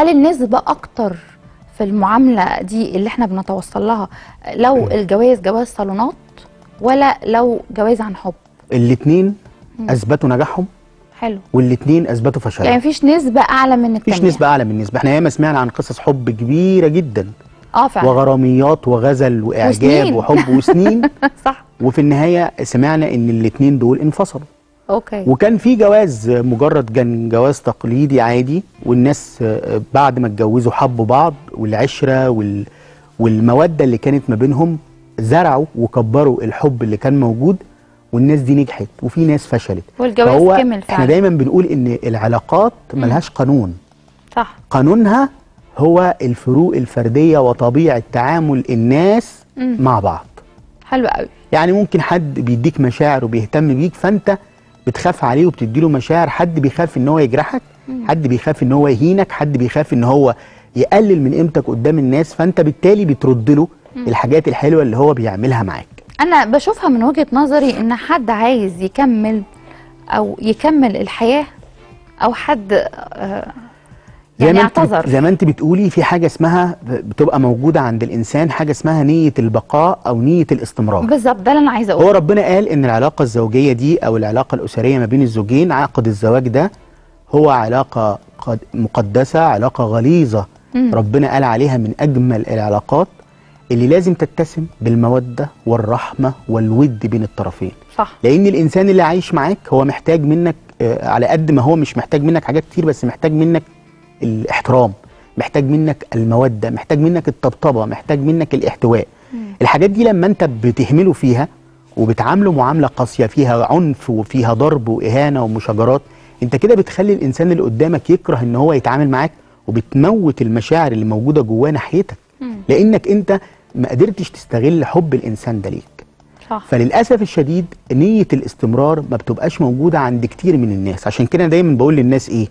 هل النسبه اكتر في المعامله دي اللي احنا بنتوصل لها لو الجواز جواز صالونات ولا لو جواز عن حب الاثنين اثبتوا نجاحهم حلو والاثنين اثبتوا فشلهم يعني مفيش نسبه اعلى من التانية مفيش نسبه اعلى من النسبه احنا ياما سمعنا عن قصص حب كبيره جدا اه فعلا وغراميات وغزل واعجاب وسنين. وحب وسنين صح وفي النهايه سمعنا ان الاثنين دول انفصلوا اوكي وكان في جواز مجرد كان جواز تقليدي عادي والناس آه، بعد ما اتجوزوا حبوا بعض والعشره وال والموده اللي كانت ما بينهم زرعوا وكبروا الحب اللي كان موجود والناس دي نجحت وفي ناس فشلت والجواز فهو كمل احنا فعلا دايما بنقول ان العلاقات ملهاش قانون صح قانونها هو الفروق الفرديه وطبيعه تعامل الناس مم. مع بعض حلو قوي يعني ممكن حد بيديك مشاعر وبيهتم بيك فانت بتخاف عليه وبتديله مشاعر حد بيخاف ان هو يجرحك حد بيخاف ان هو يهينك حد بيخاف ان هو يقلل من قيمتك قدام الناس فانت بالتالي بترد له الحاجات الحلوه اللي هو بيعملها معاك انا بشوفها من وجهة نظري ان حد عايز يكمل او يكمل الحياة او حد آه، يعني ما انت بت- اعتذر زي ما انت بتقولي في حاجه اسمها بتبقى موجوده عند الانسان حاجه اسمها نيه البقاء او نيه الاستمرار بالظبط ده اللي انا عايزه هو اقوله ربنا قال ان العلاقه الزوجيه دي او العلاقه الاسريه ما بين الزوجين عقد الزواج ده هو علاقه قد- مقدسه علاقه غليظه مم. ربنا قال عليها من اجمل العلاقات اللي لازم تتسم بالموده والرحمه والود بين الطرفين صح لان الانسان اللي عايش معاك هو محتاج منك آه، على قد ما هو مش محتاج منك حاجات كتير بس محتاج منك الاحترام محتاج منك الموده محتاج منك الطبطبه محتاج منك الاحتواء الحاجات دي لما انت بتهمله فيها وبتعامله معامله قاسيه فيها عنف وفيها ضرب واهانه ومشاجرات انت كده بتخلي الانسان اللي قدامك يكره ان هو يتعامل معاك وبتموت المشاعر اللي موجوده جواه ناحيتك لانك انت ما قدرتش تستغل حب الانسان ده ليك صح فللاسف الشديد نيه الاستمرار ما بتبقاش موجوده عند كتير من الناس عشان كده دايما بقول للناس ايه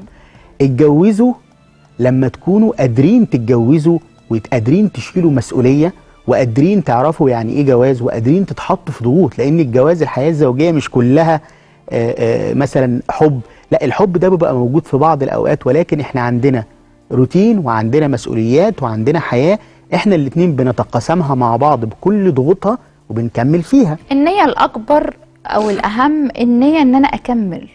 اتجوزوا لما تكونوا قادرين تتجوزوا وقادرين تشيلوا مسؤوليه وقادرين تعرفوا يعني ايه جواز وقادرين تتحطوا في ضغوط لان الجواز الحياه الزوجيه مش كلها آه، آه، مثلا حب لا الحب ده بيبقى موجود في بعض الاوقات ولكن احنا عندنا روتين وعندنا مسؤوليات وعندنا حياه احنا الاتنين بنتقاسمها مع بعض بكل ضغوطها وبنكمل فيها النية الاكبر او الاهم النية ان انا اكمل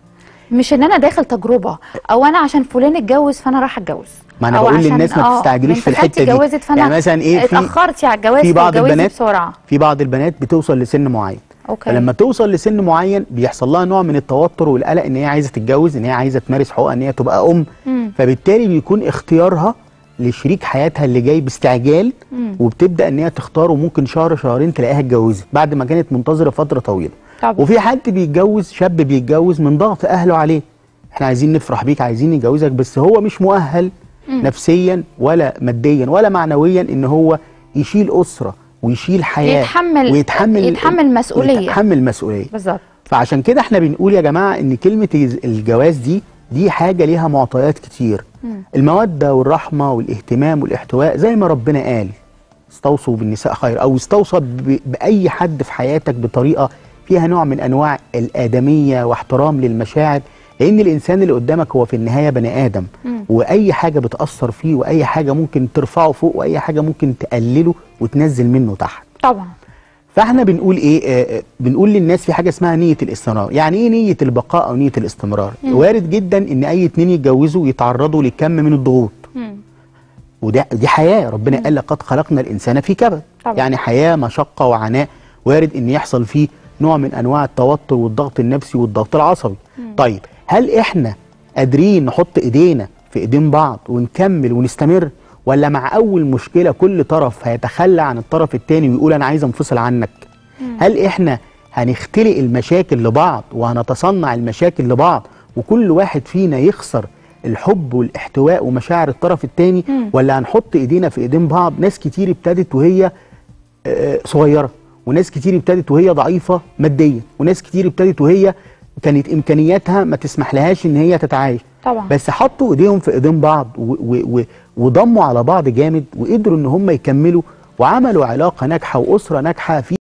مش ان انا داخل تجربة او انا عشان فلان اتجوز فانا راح اتجوز ما أنا أو بقول عشان- للناس ما آه، تستعجليش في بنت خالتي الحتة دي. اتجوزت فانا يعني مثلا إيه، في- اتاخرتي على الجواز في بعض فاتجوزي البنات بسرعة في بعض البنات بتوصل لسن معين اوكي فلما توصل لسن معين بيحصل لها نوع من التوتر والقلق ان هي عايزه تتجوز ان هي عايزه تمارس حقوقها ان هي تبقى ام مم. فبالتالي بيكون اختيارها لشريك حياتها اللي جاي باستعجال مم. وبتبدا ان هي تختاره ممكن شهر شهرين تلاقيها اتجوزت بعد ما كانت منتظره فتره طويله طبعا وفي حد بيتجوز شاب بيتجوز من ضغط اهله عليه احنا عايزين نفرح بيك عايزين نجوزك بس هو مش مؤهل نفسيا ولا ماديا ولا معنويا ان هو يشيل اسره ويشيل حياه يتحمل ويتحمل يتحمل مسؤولية يتحمل مسؤوليه بالظبط فعشان كده احنا بنقول يا جماعه ان كلمه الز- الجواز دي دي حاجه ليها معطيات كتير مم. الموده والرحمه والاهتمام والاحتواء زي ما ربنا قال استوصوا بالنساء خير او استوصى ب- باي حد في حياتك بطريقه فيها نوع من انواع الادميه واحترام للمشاعر لان الانسان اللي قدامك هو في النهايه بني ادم مم. واي حاجه بتاثر فيه واي حاجه ممكن ترفعه فوق واي حاجه ممكن تقلله وتنزل منه تحت طبعا فاحنا بنقول ايه آه، آه، بنقول للناس في حاجه اسمها نيه الاستمرار يعني ايه نيه البقاء او نيه الاستمرار مم. وارد جدا ان اي اتنين يتجوزوا يتعرضوا لكم من الضغوط مم. وده دي حياه ربنا قال لقد خلقنا الانسان في كبد طبعا. يعني حياه مشقه وعناء وارد ان يحصل فيه نوع من انواع التوتر والضغط النفسي والضغط العصبي طيب هل احنا قادرين نحط ايدينا في ايدين بعض ونكمل ونستمر ولا مع اول مشكله كل طرف هيتخلى عن الطرف التاني ويقول انا عايز انفصل عنك هل احنا هنختلق المشاكل لبعض وهنتصنع المشاكل لبعض وكل واحد فينا يخسر الحب والاحتواء ومشاعر الطرف التاني مم. ولا هنحط ايدينا في ايدين بعض ناس كتير ابتدت وهي آه، صغيره وناس كتير ابتدت وهي ضعيفه ماديا وناس كتير ابتدت وهي كانت امكانياتها ما تسمح لهاش ان هي تتعايش طبعا بس حطوا ايديهم في ايدين بعض و- و- و- وضموا على بعض جامد وقدروا ان هم يكملوا وعملوا علاقه ناجحه واسره ناجحه في